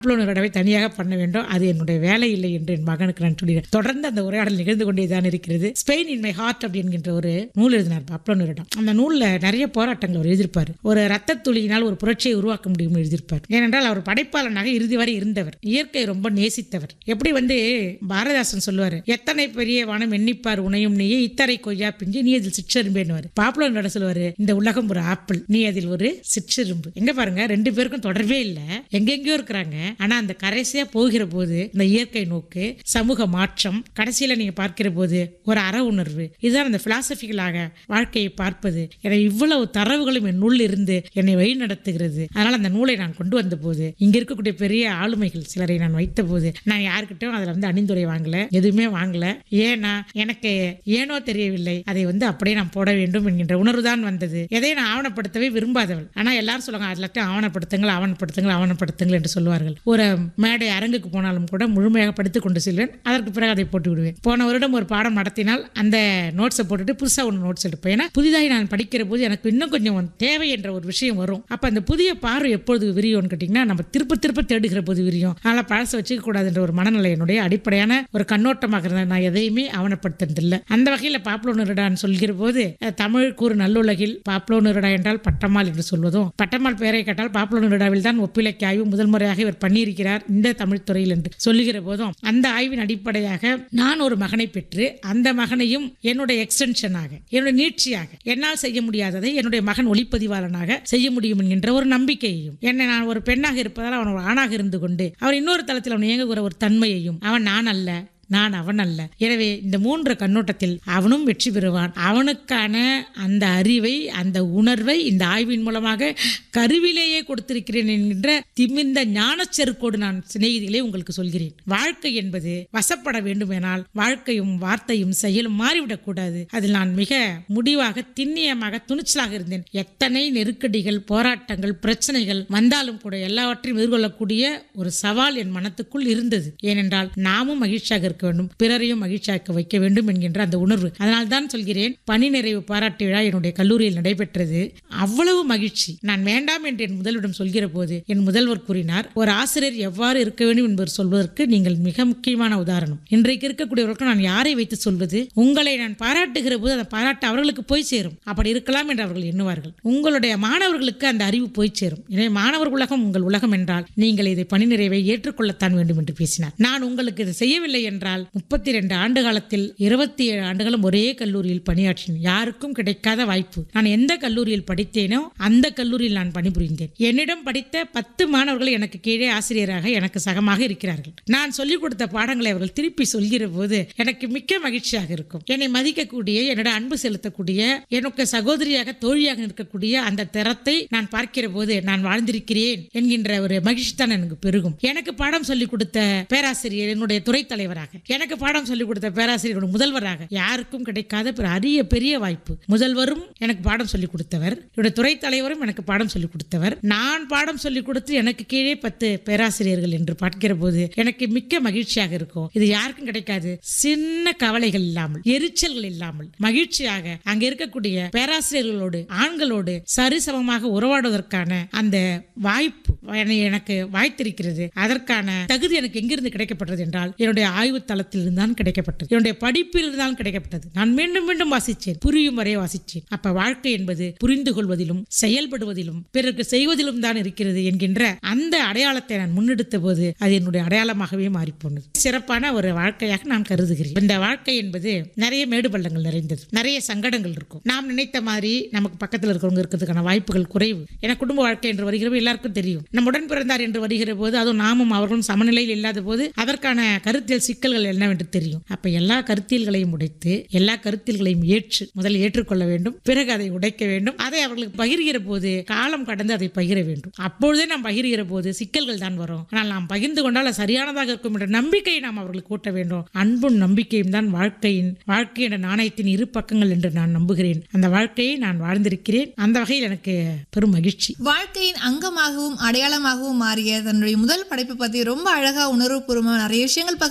ஒரு தடவை தனியாக பண்ண வேண்டும் அது என்னுடைய வேலை இல்லை என்று என் மகனுக்கு நான் சொல்கிறேன் தொடர்ந்து அந்த உரையாடல் நிகழ்ந்து கொண்டே தான் இருக்கிறது ஸ்பெயின் இன் மை ஹார்ட் அப்படிங்கிற ஒரு நூல் எழுதினார் பப்ளோனரிடம் அந்த நூலில் நிறைய போராட்டங்கள் அவர் எழுதியிருப்பார் ஒரு ரத்த துளியினால் ஒரு புரட்சியை உருவாக்க முடியும்னு எழுதியிருப்பார் ஏனென்றால் அவர் படைப்பாளனாக இறுதி வரை இருந்தவர் இயற்கை ரொம்ப நேசித்தவர் எப்படி வந்து பாரதிதாசன் சொல்லுவார் எத்தனை பெரிய வானம் எண்ணிப்பார் உனையும் நீயே இத்தரை கொய்யா பிஞ்சு நீ அதில் சிற்றெரும்பேன்னு பாப்புலர் சொல்லுவாரு இந்த உலகம் ஒரு ஆப்பிள் நீ அதில் ஒரு சிற்றெரும்பு எங்க பாருங்க ரெண்டு பேருக்கும் தொடர்பே இல்லை எங்கெங்கயோ இருக்கிறாங்க ஆனா அந்த கடைசியா போகிற போது இந்த இயற்கை நோக்கு சமூக மாற்றம் கடைசியில நீங்க பார்க்கிற போது ஒரு அற உணர்வு இதுதான் அந்த பிலாசபிக்கலாக வாழ்க்கையை பார்ப்பது என இவ்வளவு தரவுகளும் என் நூல் இருந்து என்னை வழி நடத்துகிறது அதனால அந்த நூலை நான் கொண்டு வந்த போது இங்க இருக்கக்கூடிய பெரிய ஆளுமைகள் சிலரை நான் வைத்த போது நான் யாருக்கிட்டையும் அதுல வந்து அணிந்துரை வாங்கல எதுவுமே வாங்கல ஏன்னா எனக்கு ஏனோ தெரியவில்லை அதை வந்து அப்படியே நான் போட வேண்டும் என்கின்ற உணர்வு தான் வந்தது எதை நான் ஆவணப்படுத்தவே விரும்பாதவள் ஆனா எல்லாரும் சொல்லுவாங்க எல்லாத்தையும் ஆவணப்படுத்துங்கள் ஆவணப்படுத்துங்கள் ஆவணப்படுத்துங்கள் என்று சொல்லுவார்கள் ஒரு மேடை அரங்குக்கு போனாலும் கூட முழுமையாக படித்துக் கொண்டு செல்வேன் அதற்கு பிறகு அதை போட்டு விடுவேன் போன வருடம் ஒரு பாடம் நடத்தினால் அந்த நோட்ஸை போட்டுட்டு புதுசா ஒன்று நோட்ஸ் எடுப்பேன் ஏன்னா புதிதாக நான் படிக்கிற போது எனக்கு இன்னும் கொஞ்சம் வந்து தேவை என்ற ஒரு விஷயம் வரும் அப்ப அந்த புதிய பார்வை எப்பொழுது விரியும்னு கேட்டிங்கன்னா நம்ம திருப்ப திருப்ப தேடுகிற போது விரியும் அதனால பழசை வச்சுக்க கூடாதுன்ற ஒரு மனநிலை என்னுடைய அடிப்படையான ஒரு கண்ணோட்டமாக இருந்தது நான் எதையுமே ஆவணப்படுத்துறதில்லை அந்த வகையில் பாப்லோனிரடான்னு சொல்கிற போது அஹ், தமிழ் கூறு நல்லுலகில் பாப்லோனிரடா என்றால் பட்டம்மாள் என்று சொல்வதும் பட்டம்மாள் பெயரை கேட்டால் பாப்லோனிரடாவில் தான் ஒப்பிலக்கிய ஆய்வு முதல் முறையாக இவர் பண்ணியிருக்கிறார் இந்த தமிழ் துறையில் என்று சொல்லுகிற போதும் அந்த ஆய்வின் அடிப்படையாக நான் ஒரு மகனை பெற்று அந்த மகனையும் என்னுடைய எக்ஸ்டென்ஷனாக என்னுடைய நீட்சியாக என்னால் செய்ய முடியாததை என்னுடைய மகன் ஒளிப்பதிவாளனாக செய்ய முடியும் என்கின்ற ஒரு நம்பிக்கையையும் என்னை நான் ஒரு பெண்ணாக இருப்பதால் அவன் ஒரு ஆணாக இருந்து கொண்டு அவர் இன்னொரு தளத்தில் அவன் இயங்குகிற ஒரு தன்மையையும் அவன் நான் அல்ல நான் அவன் அல்ல எனவே இந்த மூன்று கண்ணோட்டத்தில் அவனும் வெற்றி பெறுவான் அவனுக்கான அந்த அறிவை அந்த உணர்வை இந்த ஆய்வின் மூலமாக கருவிலேயே கொடுத்திருக்கிறேன் என்கின்ற திமிர்ந்த ஞானச்செருக்கோடு நான் சிநேகிதிகளே உங்களுக்கு சொல்கிறேன் வாழ்க்கை என்பது வசப்பட வேண்டுமெனால் வாழ்க்கையும் வார்த்தையும் செயலும் மாறிவிடக்கூடாது அதில் நான் மிக முடிவாக திண்ணியமாக துணிச்சலாக இருந்தேன் எத்தனை நெருக்கடிகள் போராட்டங்கள் பிரச்சனைகள் வந்தாலும் கூட எல்லாவற்றையும் எதிர்கொள்ளக்கூடிய ஒரு சவால் என் மனத்துக்குள் இருந்தது ஏனென்றால் நாமும் மகிழ்ச்சியாக இருக்க வேண்டும் பிறரையும் மகிழ்ச்சியாக வைக்க வேண்டும் என்கின்ற அந்த உணர்வு அதனால் தான் சொல்கிறேன் பணி நிறைவு பாராட்டு விழா என்னுடைய கல்லூரியில் நடைபெற்றது அவ்வளவு மகிழ்ச்சி நான் வேண்டாம் என்று என் முதல்வரிடம் சொல்கிற போது என் முதல்வர் கூறினார் ஒரு ஆசிரியர் எவ்வாறு இருக்க வேண்டும் என்பவர் சொல்வதற்கு நீங்கள் மிக முக்கியமான உதாரணம் இன்றைக்கு இருக்கக்கூடியவர்களுக்கு நான் யாரை வைத்து சொல்வது உங்களை நான் பாராட்டுகிற போது அந்த பாராட்டு அவர்களுக்கு போய் சேரும் அப்படி இருக்கலாம் என்று அவர்கள் எண்ணுவார்கள் உங்களுடைய மாணவர்களுக்கு அந்த அறிவு போய் சேரும் எனவே மாணவர் உலகம் உங்கள் உலகம் என்றால் நீங்கள் இதை பணி நிறைவை ஏற்றுக்கொள்ளத்தான் வேண்டும் என்று பேசினார் நான் உங்களுக்கு இதை செய்யவில்லை என்றால் முப்பத்தி ரெண்டு ஆண்டு காலத்தில் இருபத்தி ஏழு ஆண்டுகளும் ஒரே கல்லூரியில் பணியாற்றினேன் யாருக்கும் கிடைக்காத வாய்ப்பு நான் எந்த கல்லூரியில் படித்தேனோ அந்த கல்லூரியில் நான் பணிபுரிந்தேன் என்னிடம் படித்த பத்து மாணவர்கள் எனக்கு கீழே ஆசிரியராக எனக்கு சகமாக இருக்கிறார்கள் நான் சொல்லிக் கொடுத்த பாடங்களை அவர்கள் திருப்பி சொல்கிற போது எனக்கு மிக்க மகிழ்ச்சியாக இருக்கும் என்னை மதிக்கக்கூடிய என்னோட அன்பு செலுத்தக்கூடிய எனக்கு சகோதரியாக தோழியாக இருக்கக்கூடிய அந்த திறத்தை நான் பார்க்கிற போது நான் வாழ்ந்திருக்கிறேன் என்கின்ற ஒரு மகிழ்ச்சி தான் எனக்கு பெருகும் எனக்கு பாடம் சொல்லிக் கொடுத்த பேராசிரியர் என்னுடைய துறை தலைவராக எனக்கு பாடம் சொல்லிக் கொடுத்த பேராசிரியரோட முதல்வராக யாருக்கும் கிடைக்காத ஒரு அரிய பெரிய வாய்ப்பு முதல்வரும் எனக்கு பாடம் சொல்லிக் கொடுத்தவர் என்னுடைய துறை தலைவரும் எனக்கு பாடம் சொல்லிக் கொடுத்தவர் நான் பாடம் சொல்லிக் கொடுத்து எனக்கு கீழே பத்து பேராசிரியர்கள் என்று பார்க்கிற போது எனக்கு மிக்க மகிழ்ச்சியாக இருக்கும் இது யாருக்கும் கிடைக்காது சின்ன கவலைகள் இல்லாமல் எரிச்சல்கள் இல்லாமல் மகிழ்ச்சியாக அங்க இருக்கக்கூடிய பேராசிரியர்களோடு ஆண்களோடு சரிசமமாக உறவாடுவதற்கான அந்த வாய்ப்பு என்னை- எனக்கு வாய்த்திருக்கிறது அதற்கான தகுதி எனக்கு எங்கிருந்து கிடைக்கப்பட்டது என்றால் என்னுடைய ஆய்வு தளத்தில் இருந்தான் கிடைக்கப்பட்டது என்னுடைய படிப்பில் இருந்தால் கிடைக்கப்பட்டது நான் மீண்டும் மீண்டும் வாசித்தேன் புரியும் வரை வாசித்தேன் அப்ப வாழ்க்கை என்பது புரிந்து கொள்வதிலும் செயல்படுவதிலும் பிறருக்கு செய்வதிலும் தான் இருக்கிறது என்கின்ற அந்த அடையாளத்தை நான் முன்னெடுத்த போது அது என்னுடைய அடையாளமாகவே மாறி போனது சிறப்பான ஒரு வாழ்க்கையாக நான் கருதுகிறேன் இந்த வாழ்க்கை என்பது நிறைய மேடு பள்ளங்கள் நிறைந்தது நிறைய சங்கடங்கள் இருக்கும் நாம் நினைத்த மாதிரி நமக்கு பக்கத்தில் இருக்கிறவங்க இருக்கிறதுக்கான வாய்ப்புகள் குறைவு ஏன்னா குடும்ப வாழ்க்கை என்று வருகிறப்ப எல்லாருக்கும் தெரியும் நம்ம உடன் பிறந்தார் என்று வருகிற போது அதுவும் நாமும் அவர்களும் சமநிலையில் இல்லாத போது அதற்கான கருத்தியல் சிக்கல்கள் என்னவென்று தெரியும் அப்ப எல்லா கருத்தியல்களையும் உடைத்து எல்லா கருத்தியல்களையும் ஏற்று முதலில் ஏற்றுக்கொள்ள வேண்டும் பிறகு அதை உடைக்க வேண்டும் அதை அவர்களுக்கு பகிர்கிற போது காலம் கடந்து அதை பகிர வேண்டும் அப்பொழுதே நாம் பகிர்கிற போது சிக்கல்கள் தான் வரும் ஆனால் நாம் பகிர்ந்து கொண்டால் அது சரியானதாக இருக்கும் என்ற நம்பிக்கையை நாம் அவர்களுக்கு கூட்ட வேண்டும் அன்பும் நம்பிக்கையும் தான் வாழ்க்கையின் வாழ்க்கை என்ற நாணயத்தின் இரு பக்கங்கள் என்று நான் நம்புகிறேன் அந்த வாழ்க்கையை நான் வாழ்ந்திருக்கிறேன் அந்த வகையில் எனக்கு பெரும் மகிழ்ச்சி வாழ்க்கையின் அங்கமாகவும் அடையாளமாகவும் மாறிய தன்னுடைய முதல் படைப்பை பத்தி ரொம்ப அழகா உணர்வுபூர்வமா நிறைய விஷயங்கள் பகிர்ந்துக்கிட்டாங்க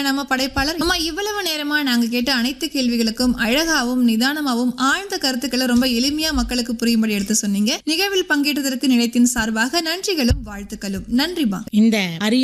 நம்ம படைப்பாளர் அம்மா இவ்வளவு நேரமா நாங்க கேட்ட அனைத்து கேள்விகளுக்கும் அழகாவும் நிதானமாவும் ஆழ்ந்த கருத்துக்களை ரொம்ப எளிமையா மக்களுக்கு புரியும்படி எடுத்து சொன்னீங்க நிகழ்வில் பங்கேற்றதற்கு நிலையத்தின் சார்பாக நன்றிகளும் வாழ்த்துக்களும் நன்றிமா இந்த அரிய